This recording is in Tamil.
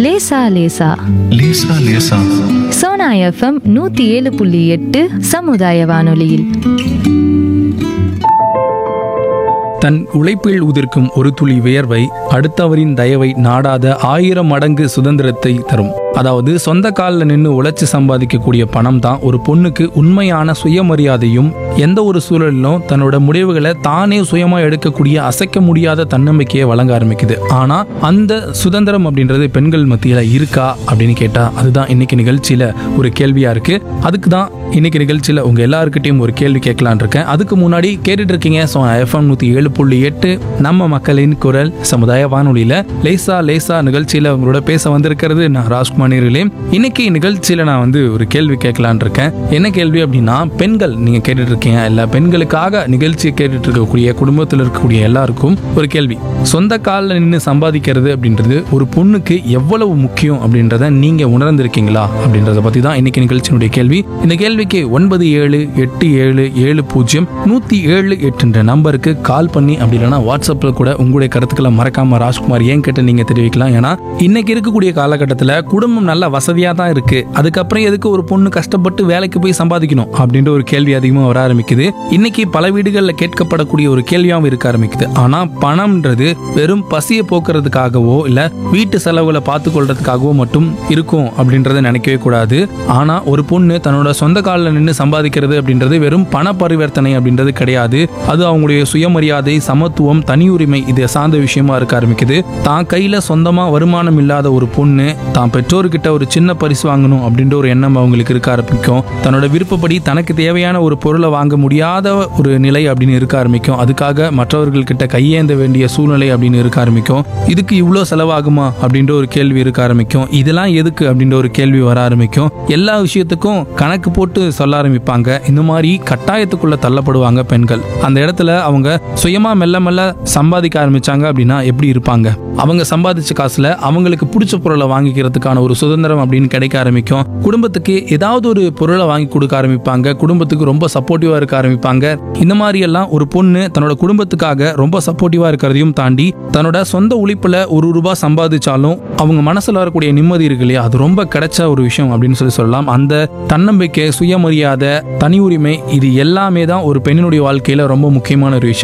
லேசா லேசா லேசா லேசா சோனா எஃப்எம் நூத்தி ஏழு புள்ளி எட்டு சமுதாய வானொலியில் தன் உழைப்பில் உதிர்க்கும் ஒரு துளி வியர்வை அடுத்தவரின் தயவை நாடாத ஆயிரம் மடங்கு சுதந்திரத்தை தரும் அதாவது சொந்த காலில் நின்று உழைச்சி சம்பாதிக்கக்கூடிய பணம் தான் ஒரு பொண்ணுக்கு உண்மையான சுயமரியாதையும் எந்த ஒரு சூழலிலும் தன்னோட முடிவுகளை தானே சுயமா எடுக்கக்கூடிய அசைக்க முடியாத தன்னம்பிக்கையை வழங்க ஆரம்பிக்குது ஆனா அந்த சுதந்திரம் அப்படின்றது பெண்கள் மத்தியில இருக்கா அப்படின்னு கேட்டா அதுதான் இன்னைக்கு நிகழ்ச்சியில ஒரு கேள்வியா இருக்கு அதுக்கு தான் இன்னைக்கு நிகழ்ச்சியில உங்க எல்லாருக்கிட்டையும் ஒரு கேள்வி கேட்கலான் இருக்கேன் அதுக்கு முன்னாடி கேட்டுட்டு இருக்கீங்க ஸோ எஃப்எம் நூத்தி ஏழு புள்ளி எட்டு நம்ம மக்களின் குரல் சமுதாய வானொலியில லேசா லேசா நிகழ்ச்சியில உங்களோட பேச வந்திருக்கிறது நான் ராஜ்குமார் நேர்களே இன்னைக்கு நிகழ்ச்சியில நான் வந்து ஒரு கேள்வி கேட்கலான் இருக்கேன் என்ன கேள்வி அப்படின்னா பெண்கள் நீங்க கேட்டுட்டு இருக்கீங்க இல்ல பெண்களுக்காக நிகழ்ச்சியை கேட்டுட்டு இருக்கக்கூடிய குடும்பத்தில் இருக்கக்கூடிய எல்லாருக்கும் ஒரு கேள்வி சொந்த காலில் நின்று சம்பாதிக்கிறது அப்படின்றது ஒரு பொண்ணுக்கு எவ்வளவு முக்கியம் அப்படின்றத நீங்க உணர்ந்திருக்கீங்களா அப்படின்றத பத்தி தான் இன்னைக்கு நிகழ்ச்சியினுடைய கேள்வி இந்த கேள்விக்கு ஒன்பது ஏழு எட்டு ஏழு ஏழு பூஜ்ஜியம் நூத்தி ஏழு எட்டுன்ற நம்பருக்கு கால் பண்ணி அப்படி இல்லைன்னா வாட்ஸ்அப்ல கூட உங்களுடைய கருத்துக்களை மறக்காம ராஜ்குமார் ஏன் கேட்டு நீங்க தெரிவிக்கலாம் ஏன்னா இன்னைக்கு இருக்கக்கூடிய காலகட்டத்தில் குடும்பம் நல்ல வசதியா தான் இருக்கு அதுக்கப்புறம் எதுக்கு ஒரு பொண்ணு கஷ்டப்பட்டு வேலைக்கு போய் சம்பாதிக்கணும் அப்படின்ற ஒரு கேள்வி அதிகமாக வர ஆரம்பிக்குது இன்னைக்கு பல வீடுகளில் கேட்கப்படக்கூடிய ஒரு கேள்வியாகவும் இருக்க ஆரம்பிக்குது ஆனா பணம்ன்றது வெறும் பசியை போக்குறதுக்காகவோ இல்ல வீட்டு செலவுகளை பார்த்து கொள்றதுக்காகவோ மட்டும் இருக்கும் அப்படின்றத நினைக்கவே கூடாது ஆனா ஒரு பொண்ணு தன்னோட சொந்த காலில் நின்று சம்பாதிக்கிறது அப்படின்றது வெறும் பண பரிவர்த்தனை அப்படின்றது கிடையாது அது அவங்களுடைய சுயமரியாதை சமத்துவம் தனியுரிமை இதை சார்ந்த விஷயமா இருக்க ஆரம்பிக்குது தான் கையில சொந்தமா வருமானம் இல்லாத ஒரு பொண்ணு தான் பெற்றோர்கிட்ட ஒரு சின்ன பரிசு வாங்கணும் அப்படின்ற ஒரு எண்ணம் அவங்களுக்கு இருக்க ஆரம்பிக்கும் தன்னோட விருப்பப்படி தனக்கு தேவையான ஒரு பொருளை வாங்க முடியாத ஒரு நிலை அப்படின்னு இருக்க ஆரம்பிக்கும் அதுக்காக மற்றவர்கள்கிட்ட கையேந்த வேண்டிய சூழ்நிலை அப்படின்னு இருக்க ஆரம்பிக்கும் இதுக்கு இவ்வளோ செலவாகுமா அப்படின்ற ஒரு கேள்வி இருக்க ஆரம்பிக்கும் இதெல்லாம் எதுக்கு அப்படின்ற ஒரு கேள்வி வர ஆரம்பிக்கும் எல்லா விஷயத்துக்கும் கணக்கு போட்டு சொல்ல ஆரம்பிப்பாங்க இந்த மாதிரி கட்டாயத்துக்குள்ள தள்ளப்படுவாங்க பெண்கள் அந்த இடத்துல அவங்க சுயமா மெல்ல மெல்ல சம்பாதிக்க ஆரம்பிச்சாங்க அப்படின்னா எப்படி இருப்பாங்க அவங்க சம்பாதிச்ச காசுல அவங்களுக்கு பிடிச்ச பொருளை வாங்கிக்கிறதுக்கான ஒரு சுதந்திரம் அப்படின்னு கிடைக்க ஆரம்பிக்கும் குடும்பத்துக்கு ஏதாவது ஒரு பொருளை வாங்கி கொடுக்க ஆரம்பிப்பாங்க குடும்பத்துக்கு ரொம்ப சப்போர்ட்டிவா இருக்க ஆரம்பிப்பாங்க இந்த மாதிரி எல்லாம் ஒரு பொண்ணு தன்னோட குடும்பத்துக்காக ரொம்ப சப்போர்ட்டிவா இருக்கிறதையும் தாண்டி தன்னோட சொந்த உழைப்புல ஒரு ரூபாய் சம்பாதிச்சாலும் அவங்க மனசுல வரக்கூடிய நிம்மதி இருக்கு இல்லையா அது ரொம்ப கிடைச்ச ஒரு விஷயம் அப்படின்னு சொல்லி சொல்லலாம் அந்த தன்னம்பிக்கை சுயமரியாதை தனி உரிமை இது எல்லாமே தான் ஒரு பெண்ணினுடைய வாழ்க்கையில ரொம்ப முக்கியமான ஒரு விஷயம்